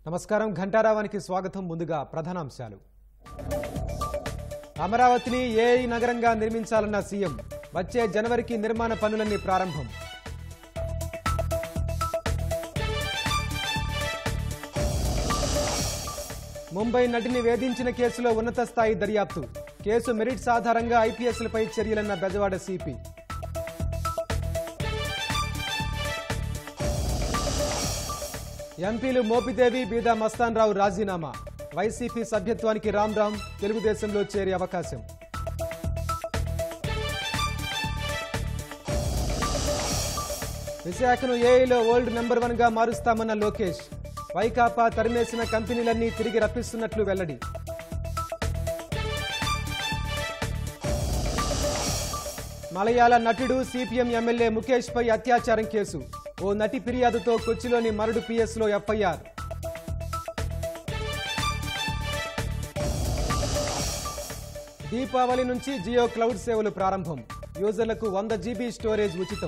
నమస్కారం ఘంటారావానికి స్వాగతం ముందుగా ప్రధానాంశాలు అమరావతిని ఏఐ నగరంగా నిర్మించాలన్న సీఎం వచ్చే జనవరికి నిర్మాణ పనులన్నీ ప్రారంభం ముంబై నటిని వేధించిన కేసులో ఉన్నత స్థాయి దర్యాప్తు కేసు మెరిట్స్ ఆధారంగా ఐపీఎస్లపై చర్యలన్న బెజవాడ సిపి ఎంపీలు మోపిదేవి బీదా మస్తాన్ రావు రాజీనామా వైసీపీ సభ్యత్వానికి రామ్ రామ్ తెలుగుదేశంలో చేరే అవకాశం విశాఖను ఏఐలో వరల్డ్ నెంబర్ వన్ గా మారుస్తామన్న లోకేష్ వైకాపా తరిమేసిన కంపెనీలన్నీ తిరిగి రప్పిస్తున్నట్లు వెల్లడి మలయాళ నటుడు సిపిఎం ఎమ్మెల్యే ముఖేష్ పై అత్యాచారం కేసు ఓ నటి ఫిర్యాదుతో కొచ్చిలోని మరడు పిఎస్లో ఎఫ్ఐఆర్ దీపావళి నుంచి జియో క్లౌడ్ సేవలు ప్రారంభం యూజర్లకు వంద జీబీ స్టోరేజ్ ఉచితం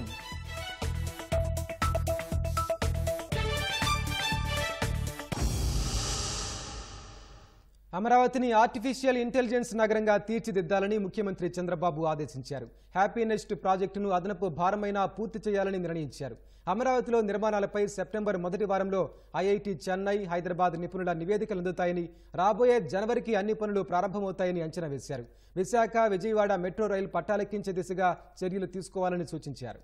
అమరావతిని ఆర్టిఫిషియల్ ఇంటెలిజెన్స్ నగరంగా తీర్చిదిద్దాలని ముఖ్యమంత్రి చంద్రబాబు ఆదేశించారు హ్యాపీనెస్ట్ ప్రాజెక్టును అదనపు భారమైనా పూర్తి చేయాలని నిర్ణయించారు అమరావతిలో నిర్మాణాలపై సెప్టెంబర్ మొదటి వారంలో ఐఐటి చెన్నై హైదరాబాద్ నిపుణుల నివేదికలు అందుతాయని రాబోయే జనవరికి అన్ని పనులు ప్రారంభమవుతాయని అంచనా వేశారు విశాఖ విజయవాడ మెట్రో రైలు పట్టాలెక్కించే దిశగా చర్యలు తీసుకోవాలని సూచించారు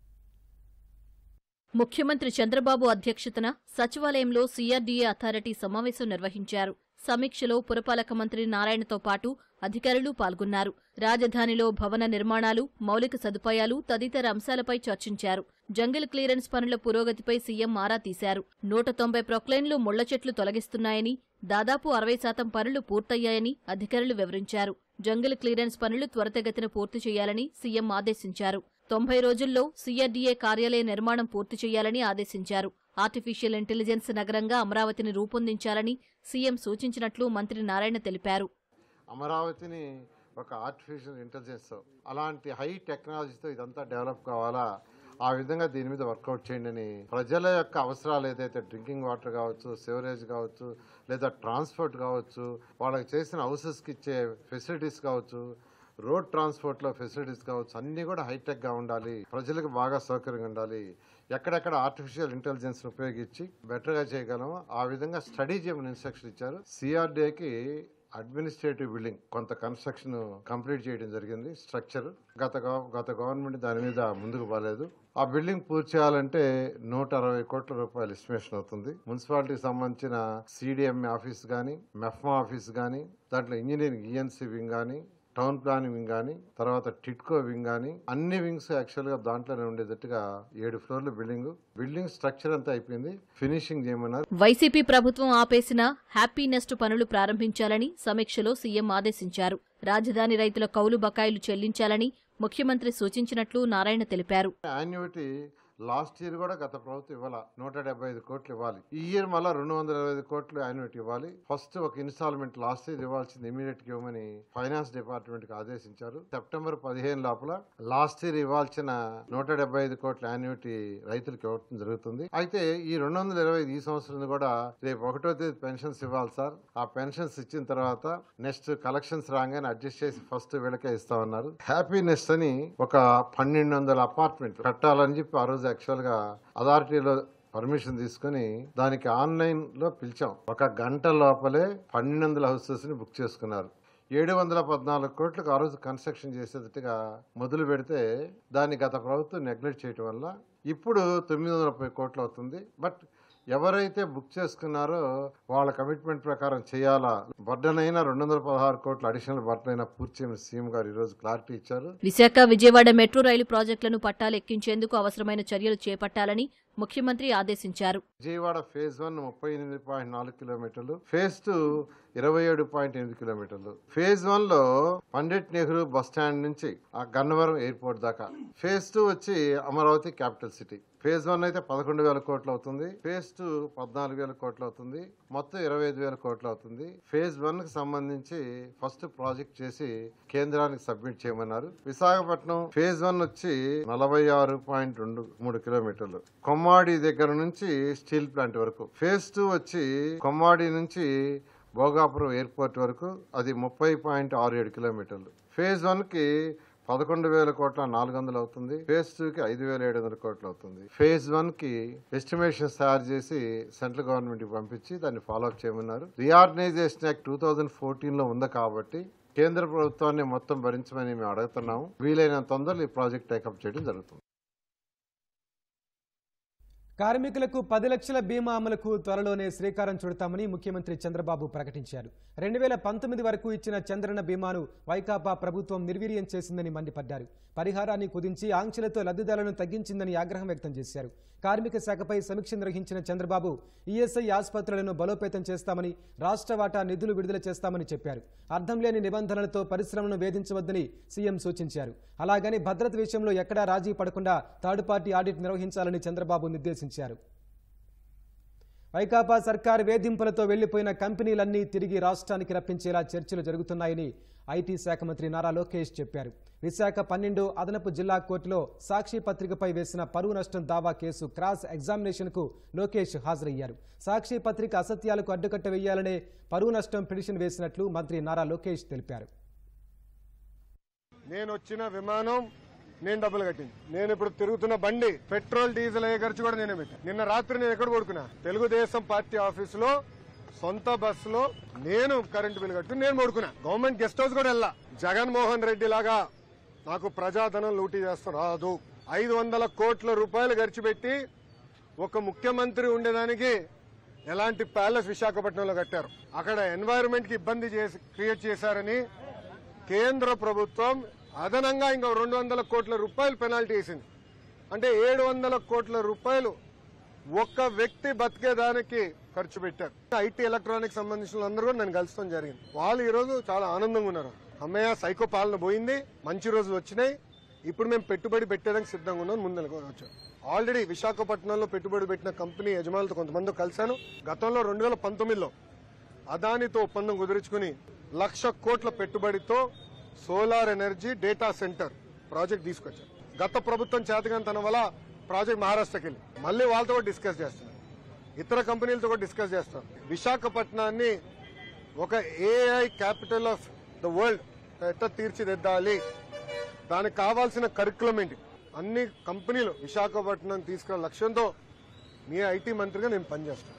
ముఖ్యమంత్రి చంద్రబాబు అధ్యక్షతన సచివాలయంలో సీఆర్డీఏ అథారిటీ సమావేశం నిర్వహించారు సమీక్షలో పురపాలక మంత్రి నారాయణతో పాటు అధికారులు పాల్గొన్నారు రాజధానిలో భవన నిర్మాణాలు మౌలిక సదుపాయాలు తదితర అంశాలపై చర్చించారు జంగిల్ క్లియరెన్స్ పనుల పురోగతిపై సీఎం ఆరా తీశారు నూట తొంభై ప్రొక్లైన్లు ముళ్ల చెట్లు తొలగిస్తున్నాయని దాదాపు అరవై శాతం పనులు పూర్తయ్యాయని అధికారులు వివరించారు జంగిల్ క్లియరెన్స్ పనులు త్వరితగతిన పూర్తి చేయాలని సీఎం ఆదేశించారు తొంభై రోజుల్లో సీఆర్డీఏ కార్యాలయ నిర్మాణం పూర్తి చేయాలని ఆదేశించారు ఆర్టిఫిషియల్ ఇంటెలిజెన్స్ నగరంగా అమరావతిని రూపొందించాలని సీఎం సూచించినట్లు మంత్రి నారాయణ తెలిపారు అమరావతిని ఒక ఆర్టిఫిషియల్ ఇంటెలిజెన్స్ అలాంటి హై టెక్నాలజీతో ఇదంతా డెవలప్ కావాలా ఆ విధంగా దీని మీద వర్కౌట్ చేయండి అని ప్రజల యొక్క అవసరాలు ఏదైతే డ్రింకింగ్ వాటర్ కావచ్చు సివరేజ్ కావచ్చు లేదా ట్రాన్స్పోర్ట్ కావచ్చు వాళ్ళకి చేసిన హౌసెస్కి ఇచ్చే ఫెసిలిటీస్ కావచ్చు రోడ్ ట్రాన్స్పోర్ట్లో ఫెసిలిటీస్ కావచ్చు అన్నీ కూడా హైటెక్గా ఉండాలి ప్రజలకు బాగా సౌకర్యంగా ఉండాలి ఎక్కడెక్కడ ఆర్టిఫిషియల్ ఇంటెలిజెన్స్ ఉపయోగించి బెటర్గా చేయగలమో ఆ విధంగా స్టడీ చేయమని ఇన్స్ట్రక్షన్ ఇచ్చారు సిఆర్డీఏకి అడ్మినిస్ట్రేటివ్ బిల్డింగ్ కొంత కన్స్ట్రక్షన్ కంప్లీట్ చేయడం జరిగింది స్ట్రక్చర్ గత గవ- గత గవర్నమెంట్ దాని మీద ముందుకు పోలేదు ఆ బిల్డింగ్ పూర్తి చేయాలంటే నూట అరవై కోట్ల రూపాయలు ఎస్టిమేషన్ అవుతుంది మున్సిపాలిటీకి సంబంధించిన సిడిఎం ఆఫీస్ కానీ మెఫ్మా ఆఫీస్ కానీ దాంట్లో ఇంజనీరింగ్ ఈఎన్సీ వింగ్ కానీ టౌన్ ప్లానింగ్ వింగ్ కానీ తర్వాత టిట్కో వింగ్ కానీ అన్ని వింగ్స్ యాక్చువల్ గా దాంట్లోనే ఉండేటట్టుగా ఏడు ఫ్లోర్ల బిల్డింగ్ బిల్డింగ్ స్ట్రక్చర్ అంతా అయిపోయింది ఫినిషింగ్ చేయమన్నారు వైసీపీ ప్రభుత్వం ఆపేసిన హ్యాపీ నెస్ట్ పనులు ప్రారంభించాలని సమీక్షలో సీఎం ఆదేశించారు రాజధాని రైతుల కౌలు బకాయిలు చెల్లించాలని ముఖ్యమంత్రి సూచించినట్లు నారాయణ తెలిపారు యాన్యుటీ లాస్ట్ ఇయర్ కూడా గత ప్రభుత్వం ఇవ్వాల నూట డెబ్బై ఐదు కోట్లు ఇవ్వాలి ఈ ఇయర్ మళ్ళీ రెండు వందల ఇరవై ఐదు కోట్లు యాన్యుటీ ఇవ్వాలి ఫస్ట్ ఒక ఇన్స్టాల్మెంట్ లాస్ట్ ఇయర్ ఇవ్వాల్సింది ఇమీడియట్ గా ఇవ్వమని ఫైనాన్స్ డిపార్ట్మెంట్ కి ఆదేశించారు సెప్టెంబర్ పదిహేను లోపల లాస్ట్ ఇయర్ ఇవ్వాల్సిన నూట డెబ్బై ఐదు కోట్ల యాన్యుటీ రైతులకు ఇవ్వడం జరుగుతుంది అయితే ఈ రెండు వందల ఇరవై ఐదు ఈ సంవత్సరం కూడా రేపు ఒకటో తేదీ పెన్షన్స్ ఇవ్వాలి సార్ ఆ పెన్షన్స్ ఇచ్చిన తర్వాత నెక్స్ట్ కలెక్షన్స్ రాగానే అడ్జస్ట్ చేసి ఫస్ట్ వీళ్ళకే ఇస్తామన్నారు హ్యాపీనెస్ అని ఒక పన్నెండు వందల అపార్ట్మెంట్ కట్టాలని చెప్పి ఆ రోజు యాక్చువల్ గా అథారిటీలో పర్మిషన్ తీసుకుని దానికి ఆన్లైన్ లో పిలిచాం ఒక గంట లోపలే పన్నెండు వందల హౌసెస్ ని బుక్ చేసుకున్నారు ఏడు వందల పద్నాలుగు కోట్లకు ఆ రోజు కన్స్ట్రక్షన్ చేసేటట్టుగా మొదలు పెడితే దాన్ని గత ప్రభుత్వం నెగ్లెక్ట్ చేయటం వల్ల ఇప్పుడు తొమ్మిది వందల ముప్పై కోట్లు అవుతుంది బట్ ఎవరైతే బుక్ చేసుకున్నారో వాళ్ళ కమిట్మెంట్ ప్రకారం చేయాలా బర్డన్ అయినా రెండు వందల పదహారు కోట్ల అడిషనల్ బర్డన్ అయినా పూర్తి చేయమని సీఎం గారు ఈ రోజు క్లారిటీ ఇచ్చారు విశాఖ విజయవాడ మెట్రో రైలు ప్రాజెక్టులను పట్టాలెక్కించేందుకు అవసరమైన చర్యలు చేపట్టాలని ముఖ్యమంత్రి ఆదేశించారు విజయవాడ ఫేజ్ వన్ ముప్పై ఎనిమిది పాయింట్ నాలుగు కిలోమీటర్లు ఫేజ్ టూ ఇరవై ఏడు పాయింట్ ఎనిమిది కిలోమీటర్లు ఫేజ్ వన్ లో పండిట్ నెహ్రూ బస్ స్టాండ్ నుంచి ఆ గన్నవరం ఎయిర్పోర్ట్ దాకా ఫేజ్ టూ వచ్చి Amaravati capital city phase one అయితే పదకొండు వేల కోట్లు అవుతుంది ఫేజ్ టూ పద్నాలుగు వేల కోట్లు అవుతుంది మొత్తం ఇరవై ఐదు వేల కోట్లు అవుతుంది ఫేజ్ వన్ కి సంబంధించి ఫస్ట్ ప్రాజెక్ట్ చేసి కేంద్రానికి సబ్మిట్ చేయమన్నారు విశాఖపట్నం ఫేజ్ వన్ వచ్చి నలభై ఆరు పాయింట్ రెండు మూడు కిలోమీటర్లు కొమ్మ కొమ్మాడి దగ్గర నుంచి స్టీల్ ప్లాంట్ వరకు ఫేజ్ టూ వచ్చి కొమ్మాడి నుంచి భోగాపురం ఎయిర్పోర్ట్ వరకు అది ముప్పై పాయింట్ ఆరు ఏడు కిలోమీటర్లు ఫేజ్ వన్ కి పదకొండు వేల కోట్ల నాలుగు వందలు అవుతుంది ఫేజ్ టూ కి ఐదు వేల ఏడు వందల కోట్లు అవుతుంది ఫేజ్ వన్ కి ఎస్టిమేషన్స్ తయారు చేసి సెంట్రల్ గవర్నమెంట్ కి పంపించి దాన్ని ఫాలో అప్ చేయమన్నారు reorganisation act two thousand fourteen లో ఉంది కాబట్టి కేంద్ర ప్రభుత్వాన్ని మొత్తం భరించమని మేము అడుగుతున్నాము వీలైనంత తొందరలో ఈ ప్రాజెక్ట్ టేకప్ చేయడం జరుగుతుంది కార్మికులకు పది లక్షల బీమా అమలుకు త్వరలోనే శ్రీకారం చుడతామని ముఖ్యమంత్రి చంద్రబాబు ప్రకటించారు రెండు వేల పంతొమ్మిది వరకు ఇచ్చిన చంద్రన బీమాను వైకాపా ప్రభుత్వం నిర్వీర్యం చేసిందని మండిపడ్డారు పరిహారాన్ని కుదించి ఆంక్షలతో లబ్ధిదారులను తగ్గించిందని ఆగ్రహం వ్యక్తం చేశారు కార్మిక శాఖపై సమీక్ష నిర్వహించిన చంద్రబాబు ఈఎస్ఐ ఆసుపత్రులను బలోపేతం చేస్తామని రాష్ట్ర వాటా నిధులు విడుదల చేస్తామని చెప్పారు అర్థం లేని నిబంధనలతో పరిశ్రమను వేధించవద్దని సీఎం సూచించారు అలాగని భద్రత విషయంలో ఎక్కడా రాజీ పడకుండా థర్డ్ పార్టీ ఆడిట్ నిర్వహించాలని చంద్రబాబు నిర్దేశించారు వైకాపా సర్కార్ వేధింపులతో వెళ్లిపోయిన కంపెనీలన్నీ తిరిగి రాష్ట్రానికి రప్పించేలా చర్చలు జరుగుతున్నాయని ఐటీ శాఖ మంత్రి నారా లోకేష్ చెప్పారు విశాఖ పన్నెండు అదనపు జిల్లా కోర్టులో సాక్షి పత్రికపై వేసిన పరువు నష్టం దావా కేసు క్రాస్ ఎగ్జామినేషన్కు లోకేష్ హాజరయ్యారు సాక్షి పత్రిక అసత్యాలకు అడ్డుకట్ట వేయాలనే పరువు నష్టం పిటిషన్ వేసినట్లు మంత్రి నారా లోకేష్ తెలిపారు నేను వచ్చిన విమానం నేను డబ్బులు కట్టింది నేను ఇప్పుడు తిరుగుతున్న బండి పెట్రోల్ డీజిల్ అయ్యే ఖర్చు కూడా నేనే పెట్టాను నిన్న రాత్రి నేను ఎక్కడ పడుకున్నా తెలుగుదేశం పార్టీ ఆఫీసులో సొంత బస్సులో నేను కరెంటు బిల్ కట్టుకుని నేను పడుకున్నా గవర్నమెంట్ గెస్ట్ హౌస్ కూడా వెళ్ళా జగన్మోహన్ రెడ్డి లాగా నాకు ప్రజాధనం లూటీ చేస్తా రాదు ఐదు వందల కోట్ల రూపాయలు ఖర్చు పెట్టి ఒక ముఖ్యమంత్రి ఉండేదానికి ఎలాంటి ప్యాలెస్ విశాఖపట్నంలో కట్టారు అక్కడ ఎన్వైరన్మెంట్ కి ఇబ్బంది చేసి క్రియేట్ చేశారని కేంద్ర ప్రభుత్వం అదనంగా ఇంకా రెండు వందల కోట్ల రూపాయలు పెనాల్టీ వేసింది అంటే ఏడు వందల కోట్ల రూపాయలు ఒక్క వ్యక్తి బతికేదానికి ఖర్చు పెట్టారు ఐటీ ఎలక్ట్రానిక్ సంబంధించిన అందరూ కూడా నన్ను కలుస్తాం జరిగింది వాళ్ళు ఈ రోజు చాలా ఆనందంగా ఉన్నారు అమ్మయ్య సైకో పాలన పోయింది మంచి రోజులు వచ్చినాయి ఇప్పుడు మేము పెట్టుబడి పెట్టేదానికి సిద్ధంగా ఉన్నాం ముందు వచ్చాం ఆల్రెడీ విశాఖపట్నంలో పెట్టుబడి పెట్టిన కంపెనీ యజమానులతో కొంతమంది కలిశాను గతంలో రెండు వేల పంతొమ్మిదిలో అదానితో ఒప్పందం కుదుర్చుకుని లక్ష కోట్ల పెట్టుబడితో solar energy data centre project తీసుకొచ్చారు గత ప్రభుత్వం చేతగానితనం వల్ల ప్రాజెక్ట్ మహారాష్ట్రకి వెళ్ళి మళ్ళీ వాళ్ళతో కూడా డిస్కస్ చేస్తున్నారు ఇతర కంపెనీలతో కూడా డిస్కస్ చేస్తాం విశాఖపట్నాన్ని ఒక AI capital of the world ఎట్లా తీర్చిదిద్దాలి దానికి కావాల్సిన కరికులం ఏంటి అన్ని కంపెనీలు విశాఖపట్నం తీసుకున్న లక్ష్యంతో మీ ఐటీ మంత్రిగా నేను పనిచేస్తాను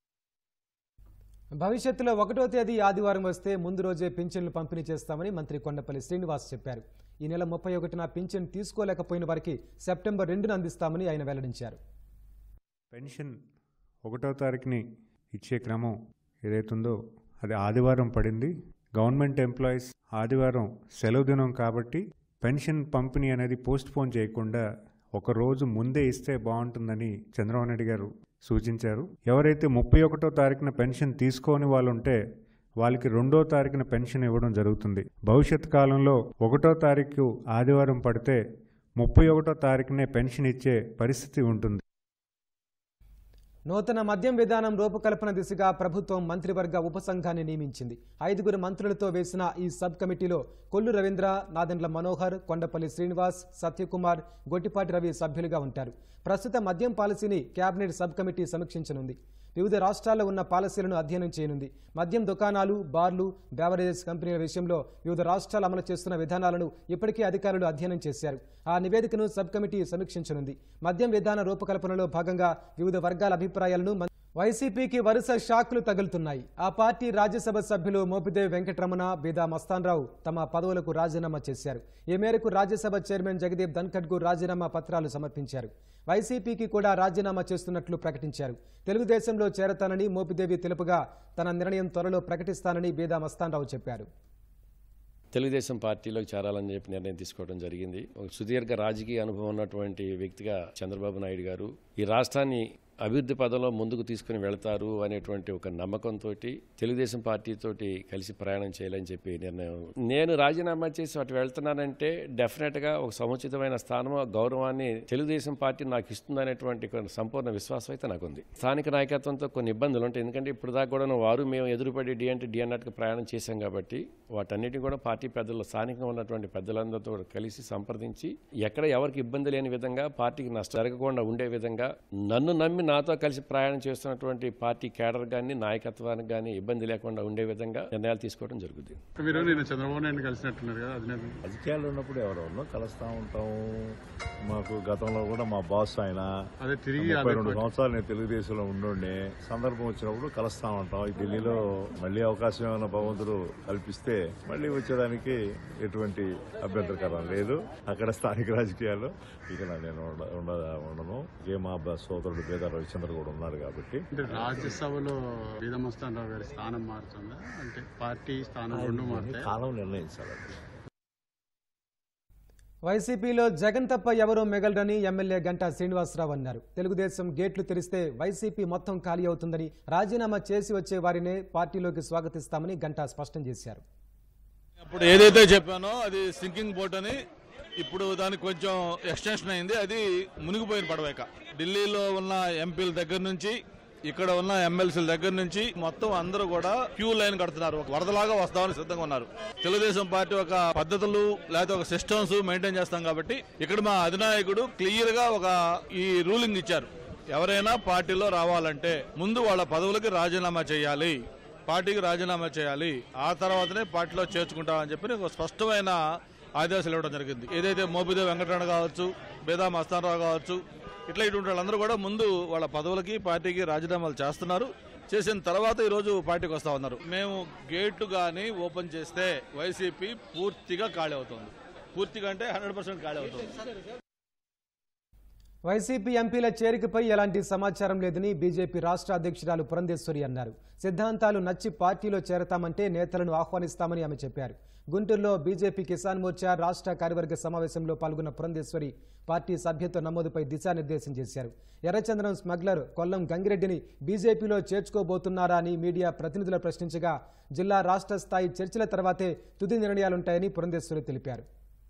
భవిష్యత్తులో ఒకటో తేదీ ఆదివారం వస్తే ముందు రోజే పింఛన్లు పంపిణీ చేస్తామని మంత్రి కొండపల్లి శ్రీనివాస్ చెప్పారు ఈ నెల ముప్పై ఒకటిన పింఛన్ తీసుకోలేకపోయిన వారికి సెప్టెంబర్ రెండున అందిస్తామని ఆయన వెల్లడించారు పెన్షన్ ఒకటో తారీఖుని ఇచ్చే క్రమం ఏదైతుందో అది ఆదివారం పడింది గవర్నమెంట్ ఎంప్లాయీస్ ఆదివారం సెలవు దినం కాబట్టి పెన్షన్ పంపిణీ అనేది పోస్ట్ పోన్ చేయకుండా ఒక రోజు ముందే ఇస్తే బాగుంటుందని చంద్రబాబు నాయుడు గారు సూచించారు ఎవరైతే ముప్పై ఒకటో తారీఖున పెన్షన్ తీసుకోని వాళ్ళు ఉంటే వాళ్ళకి రెండో తారీఖున పెన్షన్ ఇవ్వడం జరుగుతుంది భవిష్యత్ కాలంలో ఒకటో తారీఖు ఆదివారం పడితే ముప్పై ఒకటో తారీఖునే పెన్షన్ ఇచ్చే పరిస్థితి ఉంటుంది నూతన మద్యం విధానం రూపకల్పన దిశగా ప్రభుత్వం మంత్రివర్గ ఉపసంఘాన్ని నియమించింది ఐదుగురు మంత్రులతో వేసిన ఈ సబ్ కమిటీలో కొల్లు రవీంద్ర నాదెండ్ల మనోహర్ కొండపల్లి శ్రీనివాస్ సత్యకుమార్ గొట్టిపాటి రవి సభ్యులుగా ఉంటారు ప్రస్తుత మద్యం పాలసీని కేబినెట్ సబ్ కమిటీ సమీక్షించనుంది వివిధ రాష్ట్రాల్లో ఉన్న పాలసీలను అధ్యయనం చేయనుంది మద్యం దుకాణాలు బార్లు బేవరేజెస్ కంపెనీల విషయంలో వివిధ రాష్ట్రాలు అమలు చేస్తున్న విధానాలను ఇప్పటికే అధికారులు అధ్యయనం చేశారు ఆ నివేదికను సబ్ కమిటీ సమీక్షించనుంది మద్యం విధాన రూపకల్పనలో భాగంగా వివిధ వర్గాల అభిప్రాయాలను మం- వైసీపీకి వరుస షాక్లు తగులుతున్నాయి ఆ పార్టీ రాజ్యసభ సభ్యులు మోపిదేవి వెంకటరమణ బీదా మస్తాన్రావు తమ పదవులకు రాజీనామా చేశారు ఈ మేరకు రాజ్యసభ చైర్మన్ జగదీప్ ధన్ఖడ్కు రాజీనామా పత్రాలు సమర్పించారు వైసీపీకి కూడా రాజీనామా చేస్తున్నట్లు ప్రకటించారు తెలుగుదేశంలో చేరతానని మోపిదేవి తెలుపుగా తన నిర్ణయం త్వరలో ప్రకటిస్తానని బీదా మస్తాన్రావు చెప్పారు తెలుగుదేశం పార్టీలోకి చేరాలని చెప్పి నిర్ణయం తీసుకోవడం జరిగింది ఒక సుదీర్ఘ రాజకీయ అనుభవం ఉన్నటువంటి వ్యక్తిగా చంద్రబాబు నాయుడు గారు ఈ రాష్ట్రాన్ని అభివృద్ధి పదంలో ముందుకు తీసుకుని వెళతారు అనేటువంటి ఒక నమ్మకంతో తెలుగుదేశం పార్టీతోటి కలిసి ప్రయాణం చేయాలని చెప్పి నిర్ణయం నేను రాజీనామా చేసి అటు వెళ్తున్నానంటే డెఫినెట్గా ఒక సముచితమైన స్థానం గౌరవాన్ని తెలుగుదేశం పార్టీ నాకు ఇస్తుందనేటువంటి కొన్ని సంపూర్ణ విశ్వాసం అయితే నాకు ఉంది స్థానిక నాయకత్వంతో కొన్ని ఇబ్బందులు ఉంటాయి ఎందుకంటే ఇప్పుడు దాకా కూడా వారు మేము ఎదురుపడి డి అంటే డి అన్నట్టుగా ప్రయాణం చేశాం కాబట్టి వాటన్నిటిని కూడా పార్టీ పెద్దలు స్థానికంగా ఉన్నటువంటి పెద్దలందరితో కూడా కలిసి సంప్రదించి ఎక్కడ ఎవరికి ఇబ్బంది లేని విధంగా పార్టీకి నష్టం జరగకుండా ఉండే విధంగా నన్ను నమ్మి నాతో కలిసి ప్రయాణం చేస్తున్నటువంటి పార్టీ కేడర్ కానీ నాయకత్వానికి కానీ ఇబ్బంది లేకుండా ఉండే విధంగా నిర్ణయాలు తీసుకోవడం జరుగుతుంది మీరు నేను చంద్రబాబు నాయుడు కలిసినట్టున్నారు కదా అధినేత రాజకీయాల్లో ఉన్నప్పుడు ఎవరెవరినో కలుస్తూ ఉంటాం మాకు గతంలో కూడా మా బాస్ ఆయన అదే తిరిగి ముప్పై అదే రెండు పార్టీ. సంవత్సరాలు నేను తెలుగుదేశంలో ఉండుండే సందర్భం వచ్చినప్పుడు కలుస్తా ఉంటాం ఈ ఢిల్లీలో మళ్ళీ అవకాశం ఏమైనా భగవంతుడు కల్పిస్తే మళ్ళీ వచ్చేదానికి ఎటువంటి అభ్యంతరకరం లేదు అక్కడ స్థానిక రాజకీయాల్లో ఇక నేను ఉండ- ఉండ- ఉండను ఏ మా బ- సోదరుడు పేద రవిచంద్ర కూడా ఉన్నారు కాబట్టి అంటే రాజ్యసభలో వీరమస్తానరావు గారి స్థానం మారుతుందా అంటే పార్టీ స్థానం రెండు మారుతాయి కాలం నిర్ణయించాలండి వైసీపీలో జగన్ తప్ప ఎవరూ మిగలరని ఎమ్మెల్యే గంటా శ్రీనివాసరావు అన్నారు తెలుగుదేశం గేట్లు తెరిస్తే వైసీపీ మొత్తం ఖాళీ అవుతుందని రాజీనామా చేసి వచ్చే వారినే పార్టీలోకి స్వాగతిస్తామని గంటా స్పష్టం చేశారు ఇప్పుడు ఏదైతే చెప్పానో అది సింకింగ్ బోట్ అని ఇప్పుడు దానికి కొంచెం ఎక్స్టెన్షన్ అయింది అది మునిగిపోయిన పడవేక ఢిల్లీలో ఉన్న ఎంపీల దగ్గర నుంచి ఇక్కడ ఉన్న ఎమ్మెల్సీల దగ్గర నుంచి మొత్తం అందరూ కూడా క్యూ లైన్ కడుతున్నారు ఒక వరదలాగా వస్తామని సిద్ధంగా ఉన్నారు తెలుగుదేశం పార్టీ ఒక పద్ధతులు లేకపోతే ఒక సిస్టమ్స్ మెయింటైన్ చేస్తాం కాబట్టి ఇక్కడ మా అధినాయకుడు క్లియర్ గా ఒక ఈ రూలింగ్ ఇచ్చారు ఎవరైనా పార్టీలో రావాలంటే ముందు వాళ్ళ పదవులకి రాజీనామా చేయాలి పార్టీకి రాజీనామా చేయాలి ఆ తర్వాతనే పార్టీలో చేర్చుకుంటామని చెప్పి ఒక స్పష్టమైన ఆదేశాలు ఇవ్వడం జరిగింది ఏదైతే మోపిదేవి వెంకటరమణ కావచ్చు బేదా మస్తానరావు కావచ్చు ఇట్లా ఇటువంటి వాళ్ళందరూ కూడా ముందు వాళ్ళ పదవులకి పార్టీకి రాజీనామాలు చేస్తున్నారు చేసిన తర్వాత ఈరోజు పార్టీకి వస్తా ఉన్నారు మేము గేటు కానీ ఓపెన్ చేస్తే వైసీపీ పూర్తిగా ఖాళీ అవుతుంది పూర్తిగా అంటే హండ్రెడ్ పర్సెంట్ ఖాళీ అవుతుంది వైసీపీ ఎంపీల చేరికపై ఎలాంటి సమాచారం లేదని బీజేపీ రాష్ట్ర అధ్యక్షురాలు పురంధేశ్వరి అన్నారు సిద్ధాంతాలు నచ్చి పార్టీలో చేరతామంటే నేతలను ఆహ్వానిస్తామని ఆమె చెప్పారు గుంటూరులో బీజేపీ కిసాన్ మోర్చా రాష్ట్ర కార్యవర్గ సమావేశంలో పాల్గొన్న పురంధేశ్వరి పార్టీ సభ్యత్వ నమోదుపై దిశానిర్దేశం చేశారు ఎర్రచందనం స్మగ్లర్ కొల్లం గంగిరెడ్డిని బీజేపీలో చేర్చుకోబోతున్నారా అని మీడియా ప్రతినిధులు ప్రశ్నించగా జిల్లా రాష్ట్ర స్థాయి చర్చల తర్వాతే తుది నిర్ణయాలుంటాయని పురంధేశ్వరి తెలిపారు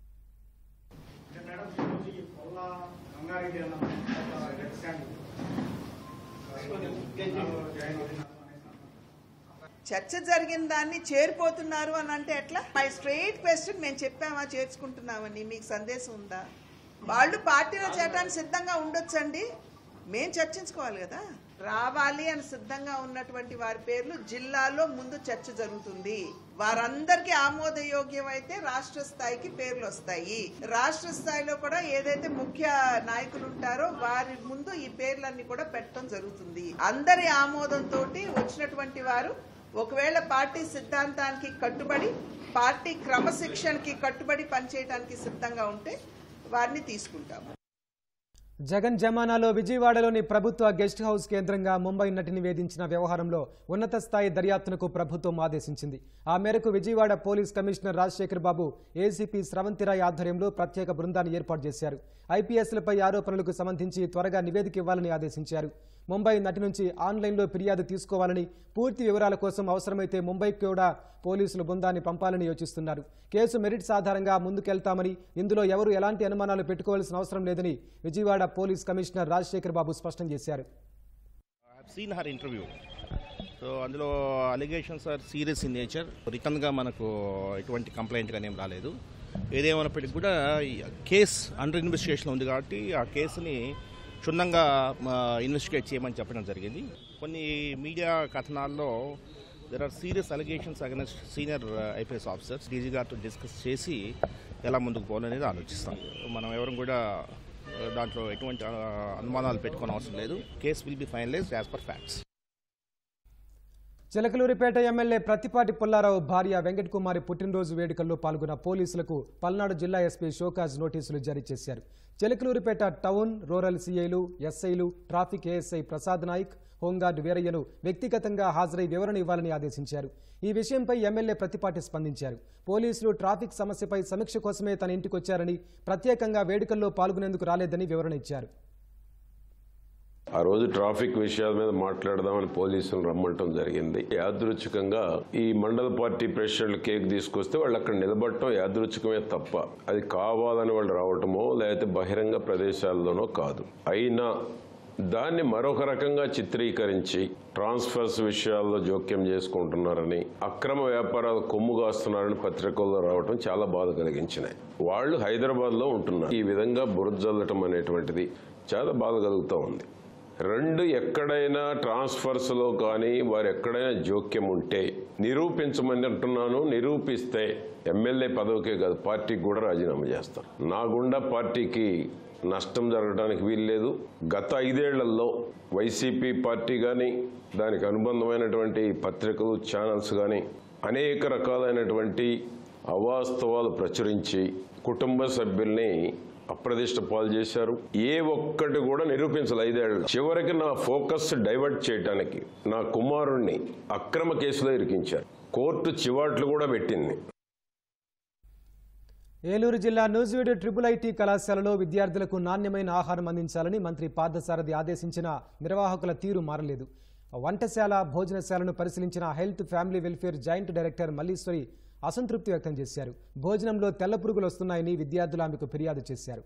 చర్చ జరిగిన దాన్ని చేరిపోతున్నారు అని అంటే ఎట్లా మై స్ట్రైట్ క్వశ్చన్ మేము చెప్పామా చేర్చుకుంటున్నామని మీకు సందేశం ఉందా వాళ్ళు పార్టీలో చేరడానికి సిద్ధంగా ఉండొచ్చండి మేం చర్చించుకోవాలి కదా రావాలి అని సిద్ధంగా ఉన్నటువంటి వారి పేర్లు జిల్లాలో ముందు చర్చ జరుగుతుంది వారందరికీ ఆమోదయోగ్యం అయితే రాష్ట్ర స్థాయికి పేర్లు వస్తాయి రాష్ట్ర స్థాయిలో కూడా ఏదైతే ముఖ్య నాయకులు ఉంటారో వారి ముందు ఈ పేర్లన్నీ కూడా పెట్టడం జరుగుతుంది అందరి ఆమోదంతో వచ్చినటువంటి వారు ఒకవేళ పార్టీ సిద్ధాంతానికి కట్టుబడి పార్టీ క్రమశిక్షణకి కట్టుబడి పనిచేయడానికి సిద్ధంగా ఉంటే వారిని తీసుకుంటాము జగన్ జమానాలో విజయవాడలోని ప్రభుత్వ గెస్ట్ హౌస్ కేంద్రంగా ముంబై నటిని వేధించిన వ్యవహారంలో ఉన్నత స్థాయి దర్యాప్తునకు ప్రభుత్వం ఆదేశించింది ఆ మేరకు Vijayawada police commissioner Rajasekhar Babu ACP Sravanthi Roy ఆధ్వర్యంలో ప్రత్యేక బృందాన్ని ఏర్పాటు చేశారు ఐపీఎస్లపై ఆరోపణలకు సంబంధించి త్వరగా నివేదిక ఇవ్వాలని ఆదేశించారు ముంబై నటి నుంచి ఆన్లైన్లో ఫిర్యాదు తీసుకోవాలని పూర్తి వివరాల కోసం అవసరమైతే ముంబైకి కూడా పోలీసులు బృందాన్ని పంపాలని యోచిస్తున్నారు కేసు మెరిట్స్ ఆధారంగా ముందుకెళ్తామని ఇందులో ఎవరు ఎలాంటి అనుమానాలు పెట్టుకోవాల్సిన అవసరం లేదని విజయవాడ పోలీస్ కమిషనర్ రాజశేఖర్ బాబు స్పష్టం చేశారు సీన్ హర్ ఇంటర్వ్యూ సో అందులో allegations are serious in nature రిటర్న్గా మనకు ఎటువంటి కంప్లైంట్ కానీ ఏం రాలేదు ఏదేమైనప్పటికీ కూడా కేస్ అండర్ ఇన్వెస్టిగేషన్ ఉంది కాబట్టి ఆ కేసుని క్షుణ్ణంగా ఇన్వెస్టిగేట్ చేయమని చెప్పడం జరిగింది కొన్ని మీడియా కథనాల్లో there are serious allegations against senior IPS officers DG గారితో డిస్కస్ చేసి ఎలా ముందుకు పోవాలనేది ఆలోచిస్తాం మనం ఎవరం కూడా ఆ, దాంట్లో ఎటువంటి ఆ, అనుమానాలు పెట్టుకోని అవసరం లేదు case will be finalised as per facts Chilakaluripet MLA Prathipati Pullarao భార్య వెంకట కుమారి పుట్టినరోజు వేడుకల్లో పాల్గొన్న పోలీసులకు పల్నాడు జిల్లా ఎస్పీ షోకాజ్ నోటీసులు జారీ చేశారు చిలకలూరిపేట టౌన్ రూరల్ సీఐలు ఎస్ఐలు traffic ASI Prasad Nayak home guard వీరయ్యను వ్యక్తిగతంగా హాజరై వివరణ ఇవ్వాలని ఆదేశించారు ఈ విషయంపై ఎమ్మెల్యే ప్రతిపాటి స్పందించారు పోలీసులు ట్రాఫిక్ సమస్యపై సమీక్ష కోసమే తన ఇంటికొచ్చారని ప్రత్యేకంగా వేడుకల్లో పాల్గొనేందుకు రాలేదని వివరణ ఇచ్చారు ఆ రోజు ట్రాఫిక్ విషయాల మీద మాట్లాడదామని పోలీసులు రమ్మటం జరిగింది యాదృచ్ఛికంగా ఈ మండల పార్టీ ప్రెసిడెంట్ కేక్ తీసుకొస్తే వాళ్ళు అక్కడ నిలబడటం యాదృచ్ఛికమే తప్ప అది కావాలని వాళ్ళు రావటమో లేకపోతే బహిరంగ ప్రదేశాల్లోనో కాదు అయినా దాన్ని మరొక రకంగా చిత్రీకరించి ట్రాన్స్ఫర్స్ విషయాల్లో జోక్యం చేసుకుంటున్నారని అక్రమ వ్యాపారాలు కొమ్ము కాస్తున్నారని పత్రికల్లో రావటం చాలా బాధ కలిగించినాయి వాళ్ళు హైదరాబాద్లో ఉంటున్నారు ఈ విధంగా బురజల్లటం అనేటువంటిది చాలా బాధ కలుగుతూ ఉంది రెండు ఎక్కడైనా ట్రాన్స్ఫర్స్లో కానీ వారు ఎక్కడైనా జోక్యం ఉంటే నిరూపించమని అంటున్నాను నిరూపిస్తే ఎమ్మెల్యే పదవికే కాదు పార్టీకి కూడా రాజీనామా చేస్తాను నా గుండా పార్టీకి నష్టం జరగడానికి వీల్లేదు గత ఐదేళ్లలో వైసీపీ పార్టీ కానీ దానికి అనుబంధమైనటువంటి పత్రికలు ఛానల్స్ కానీ అనేక రకాలైనటువంటి అవాస్తవాలు ప్రచురించి కుటుంబ సభ్యుల్ని అప్రదిష్ట పాలు చేశారు ఏ ఒక్కటి కూడా నిరూపించాలి ఐదేళ్ళు చివరికి నా ఫోకస్ డైవర్ట్ చేయడానికి నా కుమారుణ్ణి అక్రమ కేసులో ఇరికించారు కోర్టు చివాట్లు కూడా పెట్టింది ఏలూరు జిల్లా నూజివీడు ట్రిపుల్ ఐటీ కళాశాలలో విద్యార్థులకు నాణ్యమైన ఆహారం అందించాలని మంత్రి పార్థసారథి ఆదేశించిన నిర్వాహకుల తీరు మారలేదు వంటశాల భోజనశాలను పరిశీలించిన health family welfare joint director Malleswari అసంతృప్తి వ్యక్తం చేశారు భోజనంలో తెల్ల పురుగులు వస్తున్నాయని విద్యార్థులు ఆమెకు ఫిర్యాదు చేశారు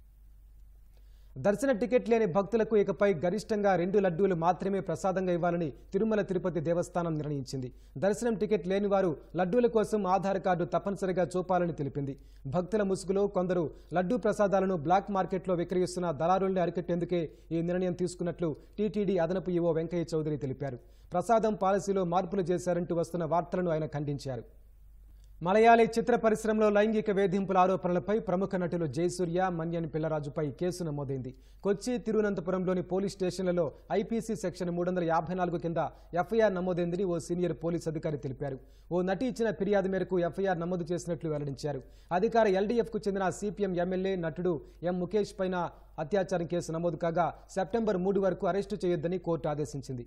దర్శన టికెట్ లేని భక్తులకు ఇకపై గరిష్టంగా రెండు లడ్డూలు మాత్రమే ప్రసాదంగా ఇవ్వాలని తిరుమల తిరుపతి దేవస్థానం నిర్ణయించింది దర్శనం టికెట్ లేని వారు లడ్డూల కోసం ఆధార్ కార్డు తప్పనిసరిగా చూపాలని తెలిపింది భక్తుల ముసుగులో కొందరు లడ్డూ ప్రసాదాలను బ్లాక్ మార్కెట్లో విక్రయిస్తున్న దళారుల్ని అరికట్టేందుకే ఈ నిర్ణయం తీసుకున్నట్లు టీటీడీ అదనపు ఈవో వెంకయ్య చౌదరి తెలిపారు ప్రసాదం పాలసీలో మార్పులు చేశారంటూ వస్తున్న వార్తలను ఆయన ఖండించారు మలయాళీ చిత్ర పరిశ్రమలో లైంగిక వేధింపుల ఆరోపణలపై ప్రముఖ నటులు జయసూర్య మన్యన్ పిల్లరాజుపై కేసు నమోదైంది కొచ్చి తిరువనంతపురంలోని పోలీస్ స్టేషన్లలో ఐపీసీ సెక్షన్ మూడు వందల యాభై నాలుగు కింద ఎఫ్ఐఆర్ నమోదైందని ఓ సీనియర్ పోలీస్ అధికారి తెలిపారు ఓ నటి ఇచ్చిన ఫిర్యాదు మేరకు ఎఫ్ఐఆర్ నమోదు చేసినట్లు వెల్లడించారు అధికార ఎల్డీఎఫ్కు చెందిన సిపిఎం ఎమ్మెల్యే నటుడు ఎం ముఖేష్ పైన అత్యాచారం కేసు నమోదు కాగా సెప్టెంబర్ మూడు వరకు అరెస్టు చేయొద్దని కోర్టు ఆదేశించింది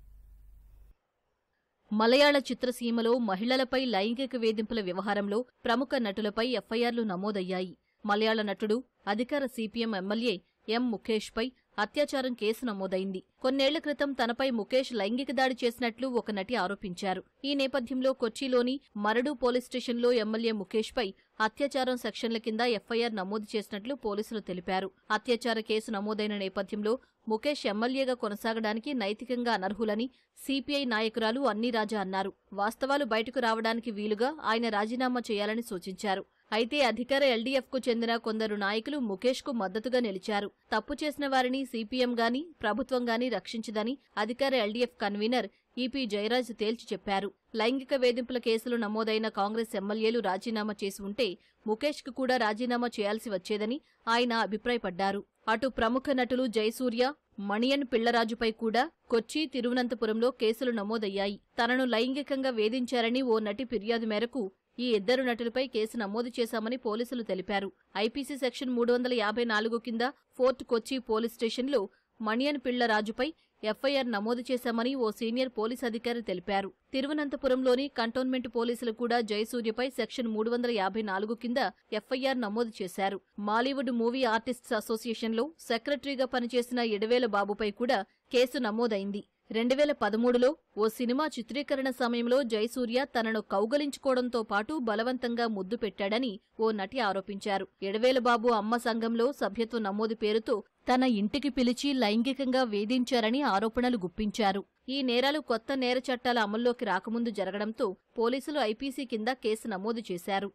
మలయాళ చిత్రసీమలో మహిళలపై లైంగిక వేధింపుల వ్యవహారంలో ప్రముఖ నటులపై ఎఫ్ఐఆర్లు నమోదయ్యాయి మలయాళ నటుడు అధికార సిపిఎం ఎమ్మెల్యే ఎం ముఖేష్పై అత్యాచారం కేసు నమోదైంది కొన్నేళ్ల క్రితం తనపై ముఖేష్ లైంగిక దాడి చేసినట్లు ఒక నటి ఆరోపించారు ఈ నేపథ్యంలో కొచ్చిలోని మరడు పోలీస్ స్టేషన్లో ఎమ్మెల్యే ముఖేష్పై అత్యాచారం సెక్షన్ల కింద ఎఫ్ఐఆర్ నమోదు చేసినట్లు పోలీసులు తెలిపారు అత్యాచార కేసు నమోదైన నేపథ్యంలో ముఖేష్ ఎమ్మెల్యేగా కొనసాగడానికి నైతికంగా అనర్హులని సిపిఐ నాయకురాలు అన్నీరాజా అన్నారు వాస్తవాలు బయటకు రావడానికి వీలుగా ఆయన రాజీనామా చేయాలని సూచించారు అయితే అధికార ఎల్డీఎఫ్కు చెందిన కొందరు నాయకులు ముఖేష్కు మద్దతుగా నిలిచారు తప్పు చేసిన వారిని సిపిఎం గాని ప్రభుత్వం గాని రక్షించదని అధికార ఎల్డీఎఫ్ కన్వీనర్ ఈపీ జయరాజ్ తేల్చి చెప్పారు లైంగిక వేధింపుల కేసులు నమోదైన కాంగ్రెస్ ఎమ్మెల్యేలు రాజీనామా చేసి ఉంటే ముఖేష్కు కూడా రాజీనామా చేయాల్సి వచ్చేదని ఆయన అభిప్రాయపడ్డారు అటు ప్రముఖ నటులు జయసూర్య మణియన్ పిళ్లరాజుపై కూడా కొచ్చి తిరువనంతపురంలో కేసులు నమోదయ్యాయి తనను లైంగికంగా వేధించారని ఓ నటి ఫిర్యాదు మేరకు ఈ ఇద్దరు నటులపై కేసు నమోదు చేశామని పోలీసులు తెలిపారు ఐపీసీ సెక్షన్ మూడు వందల యాభై నాలుగు కింద ఫోర్ట్ కొచ్చి పోలీస్ స్టేషన్లో మణియన్ పిళ్లరాజుపై ఎఫ్ఐఆర్ నమోదు చేశామని ఓ సీనియర్ పోలీస్ అధికారి తెలిపారు తిరువనంతపురంలోని కంటోన్మెంట్ పోలీసులు కూడా జయసూర్యపై సెక్షన్ మూడు వందల యాభై నాలుగు కింద ఎఫ్ఐఆర్ నమోదు చేశారు మాలీవుడ్ మూవీ ఆర్టిస్ట్స్ అసోసియేషన్లో సెక్రటరీగా పనిచేసిన ఎడవేల బాబుపై కూడా కేసు నమోదైంది రెండు వేల పదమూడులో ఓ సినిమా చిత్రీకరణ సమయంలో జయసూర్య తనను కౌగలించుకోవడంతో పాటు బలవంతంగా ముద్దు పెట్టాడని ఓ నటి ఆరోపించారు ఎడవేలబాబు అమ్మ సంఘంలో సభ్యత్వ నమోదు పేరుతో తన ఇంటికి పిలిచి లైంగికంగా వేధించారని ఆరోపణలు గుప్పించారు ఈ నేరాలు కొత్త నేర చట్టాల అమల్లోకి రాకముందు జరగడంతో పోలీసులు ఐపీసీ కింద కేసు నమోదు చేశారు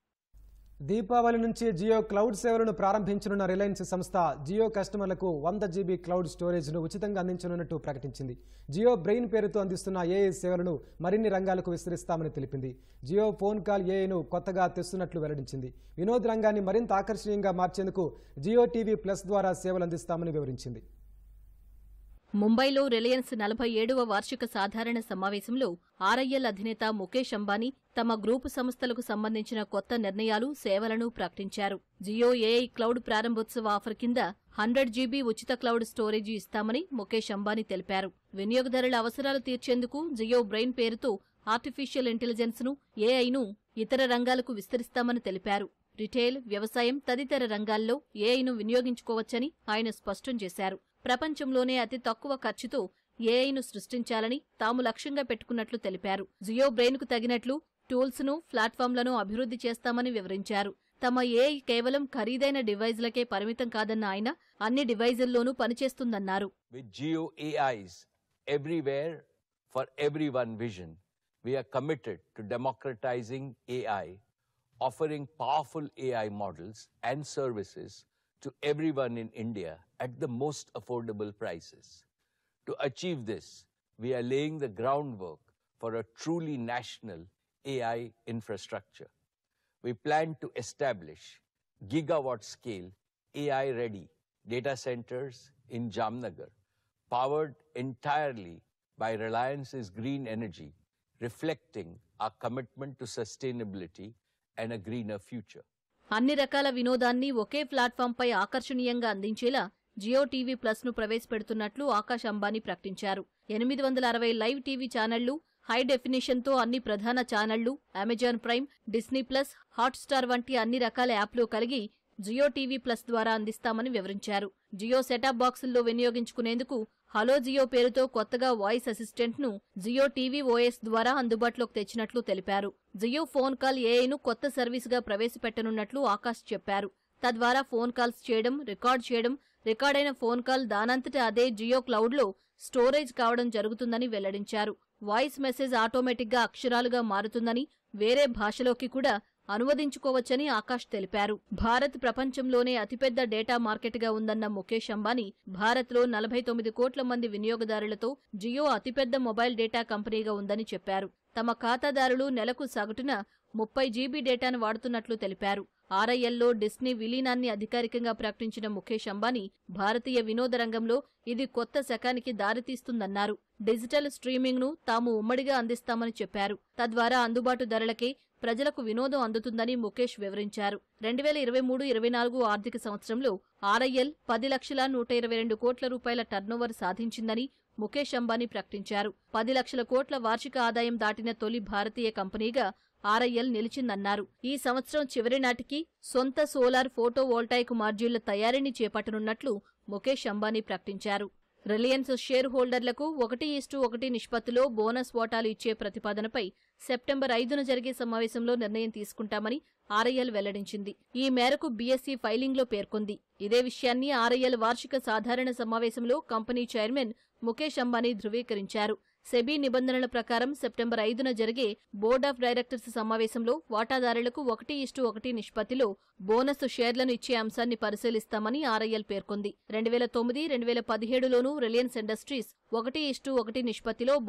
దీపావళి నుంచి జియో క్లౌడ్ సేవలను ప్రారంభించనున్న రిలయన్స్ సంస్థ జియో కస్టమర్లకు వంద జీబీ క్లౌడ్ స్టోరేజ్ను ఉచితంగా అందించనున్నట్టు ప్రకటించింది జియో బ్రెయిన్ పేరుతో అందిస్తున్న ఏఐ సేవలను మరిన్ని రంగాలకు విస్తరిస్తామని తెలిపింది జియో ఫోన్ కాల్ ఏఐను కొత్తగా తెస్తున్నట్లు వెల్లడించింది వినోద్ రంగాన్ని మరింత ఆకర్షణీయంగా మార్చేందుకు జియో టీవీ ప్లస్ ద్వారా సేవలు అందిస్తామని వివరించింది ముంబైలో రిలయన్స్ నలభై ఏడవ వార్షిక సాధారణ సమావేశంలో ఆర్ఐఎల్ అధినేత ముఖేష్ అంబానీ తమ గ్రూపు సంస్థలకు సంబంధించిన కొత్త నిర్ణయాలు సేవలను ప్రకటించారు జియో ఏఐ క్లౌడ్ ప్రారంభోత్సవ ఆఫర్ కింద హండ్రెడ్ జీబీ ఉచిత క్లౌడ్ స్టోరేజీ ఇస్తామని ముఖేష్ అంబానీ తెలిపారు వినియోగదారుల అవసరాలు తీర్చేందుకు జియో బ్రెయిన్ పేరుతో ఆర్టిఫిషియల్ ఇంటెలిజెన్స్ ను ఏఐను ఇతర రంగాలకు విస్తరిస్తామని తెలిపారు రిటైల్ వ్యవసాయం తదితర రంగాల్లో ఏఐను వినియోగించుకోవచ్చని ఆయన స్పష్టం చేశారు ప్రపంచంలోనే అతి తక్కువ ఖర్చుతో ఏఐను సృష్టించాలని తాము లక్ష్యంగా పెట్టుకున్నట్లు తెలిపారు జియో బ్రెయిన్కు తగినట్లు టూల్స్ను ప్లాట్ఫామ్లను అభివృద్ధి చేస్తామని వివరించారు తమ ఏఐ కేవలం ఖరీదైన డివైజ్లకే పరిమితం కాదన్న ఆయన అన్ని డివైజుల్లోనూ పనిచేస్తుందన్నారు with Geo AIs everywhere for everyone vision, we are committed to democratizing AI, offering powerful AI models and services to everyone in India at the most affordable prices. To achieve this, we are laying the groundwork for a truly national AI infrastructure. We plan to establish gigawatt scale AI ready data centers in Jamnagar, powered entirely by Reliance's green energy, reflecting our commitment to sustainability and a greener future. అన్ని రకాల వినోదాన్ని ఒకే ప్లాట్ఫామ్పై ఆకర్షణీయంగా అందించేలా Jio TV plus ను ప్రవేశపెడుతున్నట్లు ఆకాశ్ అంబానీ ప్రకటించారు ఎనిమిది వందల అరవై లైవ్ టీవీ ఛానళ్లు హై డెఫినిషన్తో అన్ని ప్రధాన ఛానళ్లు Amazon Prime Disney plus Hotstar వంటి అన్ని రకాల యాప్లు కలిగి జియో టీవీ ప్లస్ ద్వారా అందిస్తామని వివరించారు జియో సెటాప్ బాక్సుల్లో వినియోగించుకునేందుకు హలో జియో పేరుతో కొత్తగా వాయిస్ అసిస్టెంట్ ను జియో టీవీ ఓఎస్ ద్వారా అందుబాటులోకి తెచ్చినట్లు తెలిపారు జియో ఫోన్ కాల్ ఏఐను కొత్త సర్వీసుగా ప్రవేశపెట్టనున్నట్లు ఆకాశ్ చెప్పారు తద్వారా ఫోన్ కాల్స్ చేయడం రికార్డ్ చేయడం రికార్డైన ఫోన్ కాల్ దానంతటా అదే జియో క్లౌడ్లో స్టోరేజ్ కావడం జరుగుతుందని వెల్లడించారు వాయిస్ మెసేజ్ ఆటోమేటిక్గా అక్షరాలుగా మారుతుందని వేరే భాషలోకి కూడా అనువదించుకోవచ్చని ఆకాష్ తెలిపారు భారత్ ప్రపంచంలోనే అతిపెద్ద డేటా మార్కెట్గా ఉందన్న ముఖేష్ అంబానీ భారత్లో నలభై తొమ్మిది కోట్ల మంది వినియోగదారులతో జియో అతిపెద్ద మొబైల్ డేటా కంపెనీగా ఉందని చెప్పారు తమ ఖాతాదారులు నెలకు సగటున ముప్పై జీబీ డేటాను వాడుతున్నట్లు తెలిపారు ఆర్ఐఎల్లో డిస్నీ విలీనాన్ని అధికారికంగా ప్రకటించిన ముఖేష్ అంబానీ భారతీయ వినోద రంగంలో ఇది కొత్త శకానికి దారితీస్తుందన్నారు డిజిటల్ స్ట్రీమింగ్ ను తాము ఉమ్మడిగా అందిస్తామని చెప్పారు తద్వారా అందుబాటు ధరలకే ప్రజలకు వినోదం అందుతుందని ముఖేష్ వివరించారు రెండు వేల ఇరవై మూడు ఇరవై నాలుగు ఆర్థిక సంవత్సరంలో ఆర్ఐఎల్ పది లక్షల నూట ఇరవై రెండు కోట్ల రూపాయల టర్నోవర్ సాధించిందని ముఖేష్ అంబానీ ప్రకటించారు పది లక్షల కోట్ల వార్షిక ఆదాయం దాటిన తొలి భారతీయ కంపెనీగా ఆర్ఐఎల్ నిలిచిందన్నారు ఈ సంవత్సరం చివరి నాటికి సొంత సోలార్ ఫోటో వోల్టాయిక్ మాడ్యూళ్ల తయారీని చేపట్టనున్నట్లు ముఖేష్ అంబానీ ప్రకటించారు రిలయన్స్ షేర్ హోల్డర్లకు ఒకటి ఇస్టు ఒకటి నిష్పత్తిలో బోనస్ వాటాలు ఇచ్చే ప్రతిపాదనపై సెప్టెంబర్ ఐదున జరిగే సమావేశంలో నిర్ణయం తీసుకుంటామని ఆర్ఐఎల్ వెల్లడించింది ఈ మేరకు బీఎస్సీ ఫైలింగ్లో పేర్కొంది ఇదే విషయాన్ని ఆర్ఐఎల్ వార్షిక సాధారణ సమావేశంలో కంపెనీ చైర్మన్ ముఖేష్ అంబానీ ధృవీకరించారు సెబీ నిబంధనల ప్రకారం సెప్టెంబర్ ఐదున జరిగే బోర్డ్ ఆఫ్ డైరెక్టర్స్ సమావేశంలో వాటాదారులకు ఒకటి ఇస్టు ఒకటి నిష్పత్తిలో బోనస్ షేర్లను ఇచ్చే అంశాన్ని పరిశీలిస్తామని ఆర్ఐఎల్ పేర్కొంది రెండు వేల తొమ్మిది రెండు వేల పదిహేడులోనూ రిలయన్స్ ఇండస్ట్రీస్ ఒకటి ఇస్టు ఒకటి నిష్పత్తిలో